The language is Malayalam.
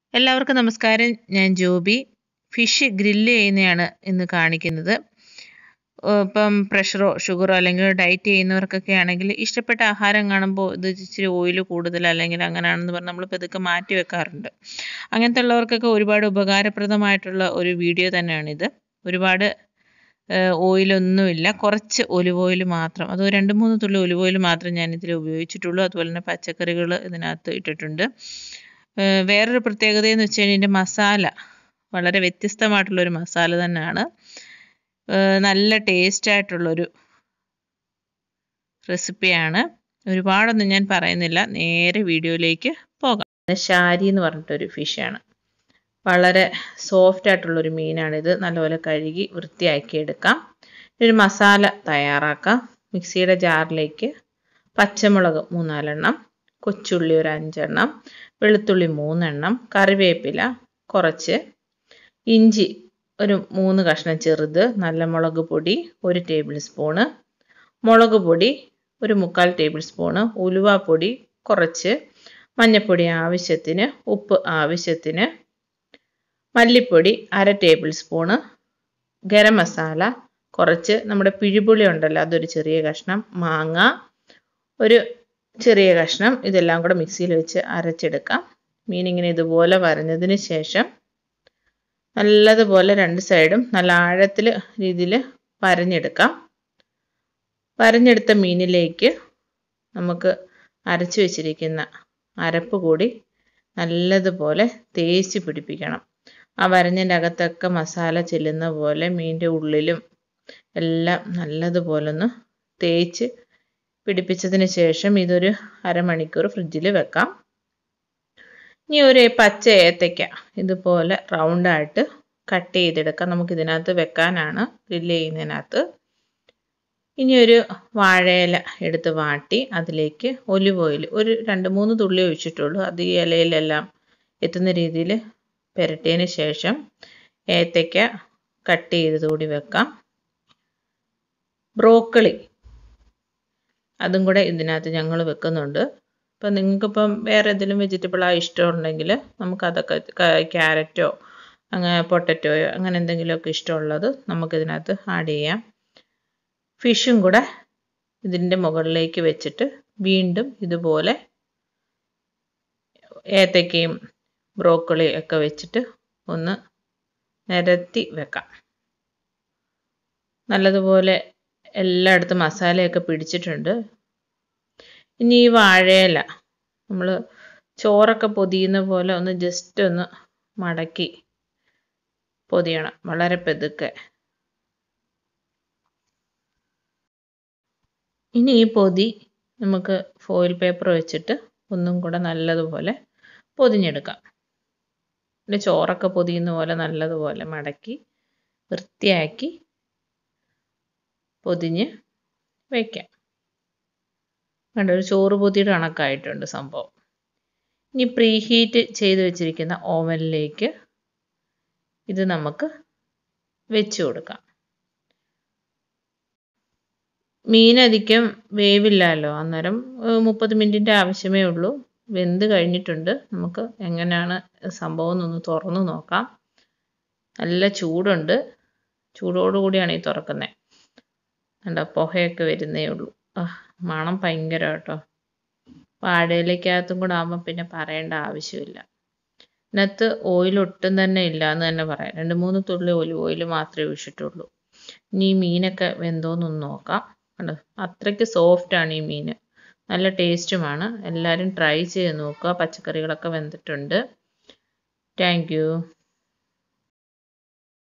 എല്ലാവർക്കും നമസ്കാരം ഞാൻ ജോബി ഫിഷ് ഗ്രില്ല് ചെയ്യുന്നതാണ് ഇന്ന് കാണിക്കുന്നത് ഏഹ് ഇപ്പം പ്രഷറോ ഷുഗറോ അല്ലെങ്കിൽ ഡയറ്റ് ചെയ്യുന്നവർക്കൊക്കെ ആണെങ്കിൽ ഇഷ്ടപ്പെട്ട ആഹാരം കാണുമ്പോൾ ഇത് ഇച്ചിരി ഓയിൽ കൂടുതൽ അല്ലെങ്കിൽ അങ്ങനെയാണെന്ന് പറഞ്ഞ് നമ്മൾ പതുക്കെ മാറ്റി വെക്കാറുണ്ട് അങ്ങനത്തെ ഉള്ളവർക്കൊക്കെ ഒരുപാട് ഉപകാരപ്രദമായിട്ടുള്ള ഒരു വീഡിയോ തന്നെയാണിത് ഒരുപാട് ഓയിലൊന്നുമില്ല കുറച്ച് ഒലിവ് ഓയിൽ മാത്രം അത് രണ്ട് മൂന്ന് തുള്ളി ഒലിവ് ഓയിൽ മാത്രം ഞാൻ ഇതിൽ ഉപയോഗിച്ചിട്ടുള്ളൂ അതുപോലെ തന്നെ പച്ചക്കറികൾ ഇതിനകത്ത് ഇട്ടിട്ടുണ്ട് ഏഹ് വേറൊരു പ്രത്യേകത എന്ന് വെച്ച് കഴിഞ്ഞാൽ ഇതിൻ്റെ മസാല വളരെ വ്യത്യസ്തമായിട്ടുള്ളൊരു മസാല തന്നെയാണ് ഏഹ് നല്ല ടേസ്റ്റ് ആയിട്ടുള്ളൊരു റെസിപ്പിയാണ് ഒരുപാടൊന്നും ഞാൻ പറയുന്നില്ല നേരെ വീഡിയോയിലേക്ക് പോകാം ഷാരി എന്ന് പറഞ്ഞിട്ടൊരു ഫിഷാണ് വളരെ സോഫ്റ്റ് ആയിട്ടുള്ളൊരു മീനാണിത് നല്ലപോലെ കഴുകി വൃത്തിയാക്കി എടുക്കാം ഒരു മസാല തയ്യാറാക്കാം മിക്സിയുടെ ജാറിലേക്ക് പച്ചമുളക് മൂന്നാലെണ്ണം കൊച്ചുള്ളി ഒരു അഞ്ചെണ്ണം വെളുത്തുള്ളി മൂന്നെണ്ണം കറിവേപ്പില കുറച്ച് ഇഞ്ചി ഒരു മൂന്ന് കഷ്ണം ചെറുത് നല്ല മുളക് പൊടി ഒരു ടേബിൾ സ്പൂണ് മുളക് പൊടി ഒരു മുക്കാൽ ടേബിൾ സ്പൂണ് ഉലുവാപ്പൊടി കുറച്ച് മഞ്ഞൾപ്പൊടി ആവശ്യത്തിന് ഉപ്പ് ആവശ്യത്തിന് മല്ലിപ്പൊടി അര ടേബിൾ സ്പൂണ് ഗരം മസാല കുറച്ച് നമ്മുടെ പിഴിപുളി ഉണ്ടല്ലോ അതൊരു ചെറിയ കഷ്ണം മാങ്ങ ഒരു ചെറിയ കഷ്ണം ഇതെല്ലാം കൂടെ മിക്സിയിൽ വെച്ച് അരച്ചെടുക്കാം മീൻ ഇങ്ങനെ ഇതുപോലെ വരഞ്ഞതിന് ശേഷം നല്ലതുപോലെ രണ്ട് സൈഡും നല്ല ആഴത്തിൽ രീതിയിൽ വരഞ്ഞെടുക്കാം വരഞ്ഞെടുത്ത മീനിലേക്ക് നമുക്ക് അരച്ചു വെച്ചിരിക്കുന്ന അരപ്പ് കൂടി നല്ലതുപോലെ തേച്ച് പിടിപ്പിക്കണം ആ വരഞ്ഞതിൻ്റെ അകത്തൊക്കെ മസാല ചെല്ലുന്ന പോലെ മീനിൻ്റെ ഉള്ളിലും എല്ലാം നല്ലതുപോലെ ഒന്ന് തേച്ച് പിടിപ്പിച്ചതിന് ശേഷം ഇതൊരു അരമണിക്കൂർ ഫ്രിഡ്ജിൽ വെക്കാം ഇനി ഒരു പച്ച ഏത്തയ്ക്ക ഇതുപോലെ റൗണ്ടായിട്ട് കട്ട് ചെയ്തെടുക്കാം നമുക്ക് ഇതിനകത്ത് വെക്കാനാണ് ഗ്രില്ല് ചെയ്യുന്നതിനകത്ത് ഇനി ഒരു വാഴയില എടുത്ത് വാട്ടി അതിലേക്ക് ഒലിവ് ഓയിൽ ഒരു രണ്ട് മൂന്ന് തുള്ളി ഒഴിച്ചിട്ടുള്ളൂ അത് ഈ ഇലയിലെല്ലാം എത്തുന്ന രീതിയിൽ പുരട്ടിയതിന് ശേഷം ഏത്തയ്ക്ക കട്ട് ചെയ്ത് കൂടി വെക്കാം ബ്രോക്കളി അതും കൂടെ ഇതിനകത്ത് ഞങ്ങൾ വെക്കുന്നുണ്ട് ഇപ്പം നിങ്ങൾക്കിപ്പം വേറെ ഏതെങ്കിലും വെജിറ്റബിളാ ഇഷ്ടമുണ്ടെങ്കിൽ നമുക്കതൊക്കെ ക്യാരറ്റോ അങ്ങനെ പൊട്ടറ്റോയോ അങ്ങനെ എന്തെങ്കിലുമൊക്കെ ഇഷ്ടമുള്ളത് നമുക്കിതിനകത്ത് ആഡ് ചെയ്യാം ഫിഷും കൂടെ ഇതിൻ്റെ മുകളിലേക്ക് വെച്ചിട്ട് വീണ്ടും ഇതുപോലെ ഏത്തക്കയും ബ്രോക്കളി ഒക്കെ വെച്ചിട്ട് ഒന്ന് നിരത്തി വെക്കാം നല്ലതുപോലെ എല്ലായിടത്തും മസാലയൊക്കെ പിടിച്ചിട്ടുണ്ട് ഇനി ഈ വാഴയില നമ്മൾ ചോറൊക്കെ പൊതിയുന്ന പോലെ ഒന്ന് ജസ്റ്റ് ഒന്ന് മടക്കി പൊതിയണം വളരെ പെതുക്കെ ഇനി ഈ പൊതി നമുക്ക് ഫോയിൽ പേപ്പർ വെച്ചിട്ട് ഒന്നും കൂടെ നല്ലതുപോലെ പൊതിഞ്ഞെടുക്കാം പിന്നെ ചോറൊക്കെ പൊതിയുന്ന പോലെ നല്ലതുപോലെ മടക്കി വൃത്തിയാക്കി പൊതിഞ്ഞ് വയ്ക്കാം കണ്ട ഒരു ചോറ് പൊതിയുടെ കണക്കായിട്ടുണ്ട് സംഭവം ഇനി പ്രീ ഹീറ്റ് ചെയ്ത് വെച്ചിരിക്കുന്ന ഓവനിലേക്ക് ഇത് നമുക്ക് വെച്ച് കൊടുക്കാം മീനധികം വേവില്ലല്ലോ അന്നേരം മുപ്പത് മിനിറ്റിൻ്റെ ആവശ്യമേ ഉള്ളൂ വെന്ത് കഴിഞ്ഞിട്ടുണ്ട് നമുക്ക് എങ്ങനെയാണ് സംഭവം എന്നൊന്ന് തുറന്ന് നോക്കാം നല്ല ചൂടുണ്ട് ചൂടോടുകൂടിയാണ് ഈ തുറക്കുന്നത് കണ്ടോ പുകയൊക്കെ വരുന്നേ ഉള്ളൂ ആ മണം ഭയങ്കര കേട്ടോ വാഴയിലേക്കകത്തും കൂടെ ആകുമ്പോൾ പിന്നെ പറയേണ്ട ആവശ്യമില്ല ഇതിനകത്ത് ഓയിൽ ഒട്ടും തന്നെ ഇല്ല എന്ന് തന്നെ പറയാം രണ്ട് മൂന്ന് തുള്ളി ഒലിവ് ഓയിൽ മാത്രമേ ഒഴിച്ചിട്ടുള്ളൂ ഇനി ഈ മീനൊക്കെ വെന്തോന്നൊന്ന് നോക്കാം കണ്ടോ അത്രയ്ക്ക് സോഫ്റ്റാണ് ഈ മീൻ നല്ല ടേസ്റ്റുമാണ് എല്ലാവരും ട്രൈ ചെയ്ത് നോക്കുക പച്ചക്കറികളൊക്കെ വെന്തിട്ടുണ്ട് താങ്ക്